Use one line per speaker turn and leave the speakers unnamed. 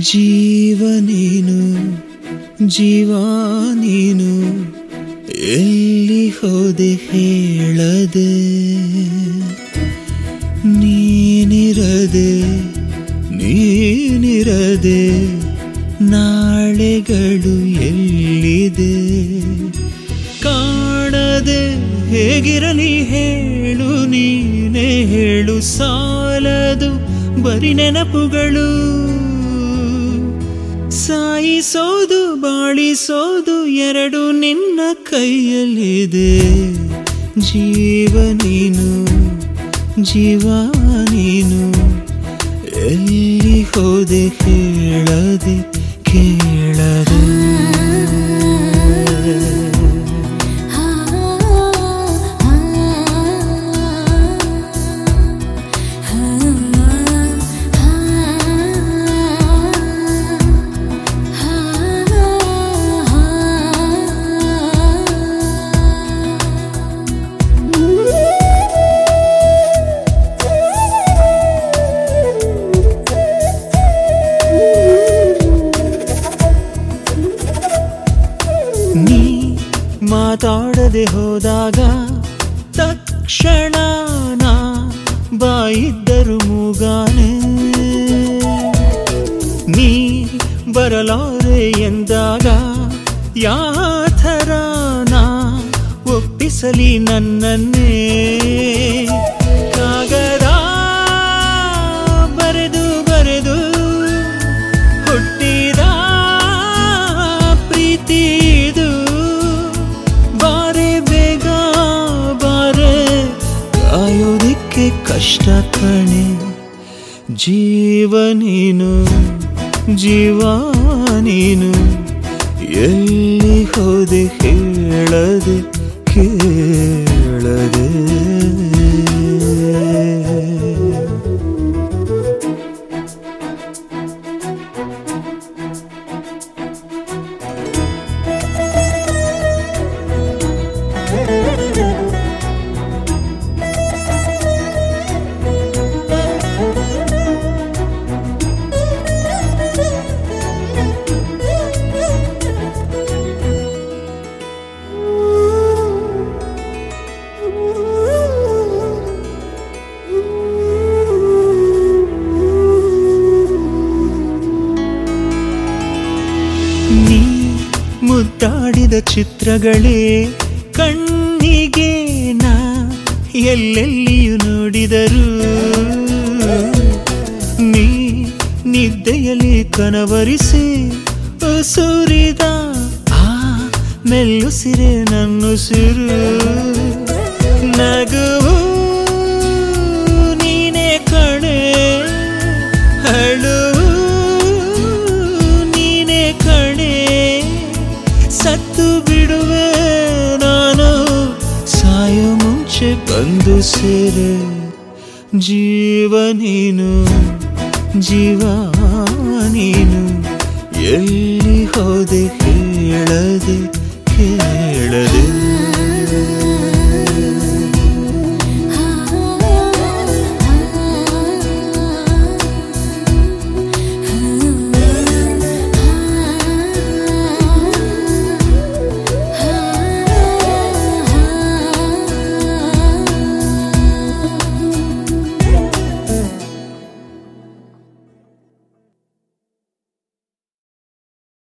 ಜೀವ ನೀನು ಜೀವ ನೀನು ಎಲ್ಲಿ ಹೋದೆ ಹೇಳದೆ ನೀನಿರದೆ ನೀನಿರದೆ ನಾಳೆಗಳು ಎಲ್ಲಿದೆ ಕಾಣದೆ ಹೇಗಿರಲಿ ಹೇಳು ನೀನೇ ಹೇಳು ಸಾಲದು ಬರಿ ನೆನಪುಗಳು ಸಾಯಿಸೋದು ಬಾಳಿಸೋದು ಎರಡು ನಿನ್ನ ಕೈಯಲ್ಲಿದೆ ಜೀವ ನೀನು ಜೀವ ನೀನು ಎಲ್ಲಿ ಹೋದೆ ಹೇಳದೆ ಕೇಳದೆ ನೀ ಮಾತಾಡದೆ ಹೋದಾಗ ತಕ್ಷಣ ನಾ ಬಾಯಿದ್ದರು ಮೂಗಾನೆ ನೀ ಬರಲಾರೆ ಎಂದಾಗ ಯಾಥರ ನಾ ಒಪ್ಪಿಸಲಿ ನನ್ನನ್ನೇ ಕಾಗದ ಬರೆದು ಬರೆದು ಹುಟ್ಟಿದ ಪ್ರೀತಿ ಇದು ಬಾರೆ ಬೇಗ ಬಾರೆ ಕಾಯೋದಿಕ್ಕೆ ಕಷ್ಟ ಕಣೆ ಜೀವ ನೀನು ಜೀವ ನೀನು ಎಲ್ಲಿ ಹೋದೆ ಹೇಳದೆ ಕೇಳದೆ ನೀ ಮುದ್ದಾಡಿದ ಚಿತ್ರಗಳೇ ಕಣ್ಣಿಗೆ ನಾ ಎಲ್ಲೆಲ್ಲಿಯೂ ನೋಡಿದರು ನೀ ನಿದ್ದೆಯಲ್ಲಿ ಕನವರಿಸಿ ಸುರಿದ ಆ ಮೆಲ್ಲುಸಿರೆ ನನ್ನುಸಿರು ನಗುವು ನೀನೇ ಕಣೆ ಅಳುವು ನೀನೇ ಕಣೆ ಸತ್ತು ಬಿಡುವೆ ನಾನು ಸಾಯೋ ಮುಂಚೆ ಬಂದು ಸೇರೆ ಜೀವ ನೀನು ಜೀವ ನೀನು ಎಲ್ಲಿ ಹೋದೆ ಹೇಳದೆ ಕೇಳ